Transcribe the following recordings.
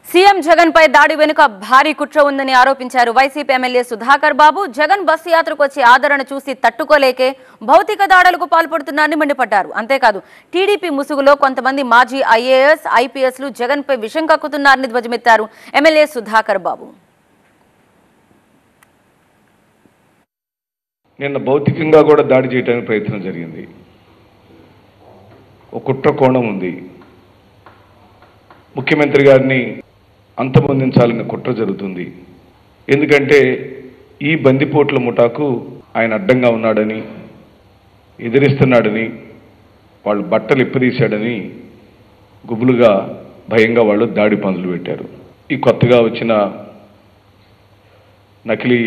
CM Jagan పై దాడి వెనుక భారీ కుట్ర ఉందని ఆరోపించారు YCP MLA Sudhakar Babu Jagan bus యాత్రకు వచ్చే ఆదరణ చూసి తట్టుకోలేకే భౌతిక దాడులకు పాల్పడుతున్నారని మండిపడ్డారు అంతేకాదు టీడీపీ ముసుగులో కొంతమంది మాజీ ఐఏఎస్ ఐపీఎస్లు జగన్ పై విషం కక్కుతున్నారని ధ్వజమెత్తారు ఎమ్మెల్యే సుధాకర్ బాబు నిన్న భౌతికంగా కూడా దాడి చేయడానికి ప్రయత్నం జరిగింది ఒక కుట్ర కోణం ఉంది ముఖ్యమంత్రి గారిని అంతమొందించాలనే కుట్ర జరుగుతుంది ఎందుకంటే ఈ బందిపోట్ల ముఠాకు ఆయన అడ్డంగా ఉన్నాడని ఎదిరిస్తున్నాడని వాళ్ళు బట్టలు ఇప్పదీశాడని గుబులుగా భయంగా వాళ్ళు దాడి పనులు పెట్టారు ఈ కొత్తగా వచ్చిన నకిలీ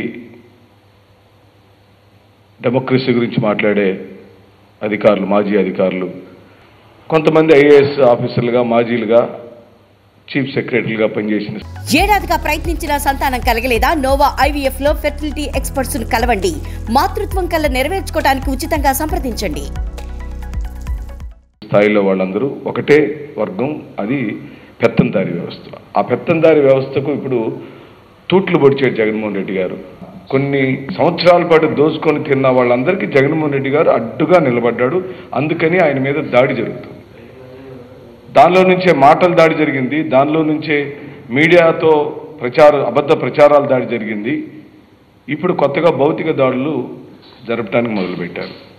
డెమోక్రసీ గురించి మాట్లాడే అధికారులు మాజీ అధికారులు కొంతమంది ఐఏఎస్ ఆఫీసర్లుగా మాజీలుగా చీఫ్ సెక్రటరీలుగా పనిచేసిన ఏడాదిగా ప్రయత్నించిన సంతానం కలగలేదా నోవా ఐవీఎఫ్ లో ఫెర్టిలిటీ ఎక్స్పర్ట్స్ ను కలవండి మాతృత్వం కల్లా నెరవేర్చుకోవడానికి ఉచితంగా సంప్రదించండి స్థాయిలో వాళ్ళందరూ ఒకటే వర్గం అది పెత్తందారి వ్యవస్థ ఆ పెత్తందారి వ్యవస్థకు ఇప్పుడు తూట్లు పొడిచాడు జగన్మోహన్ రెడ్డి గారు కొన్ని సంవత్సరాల పాటు దోచుకొని తిన్న వాళ్ళందరికీ జగన్మోహన్ రెడ్డి గారు అడ్డుగా నిలబడ్డాడు అందుకని ఆయన మీద దాడి జరుగుతుంది దానిలో నుంచే మాటల దాడి జరిగింది దానిలో నుంచే మీడియాతో ప్రచార అబద్ధ ప్రచారాల దాడి జరిగింది ఇప్పుడు కొత్తగా భౌతిక దాడులు జరపడానికి మొదలుపెట్టారు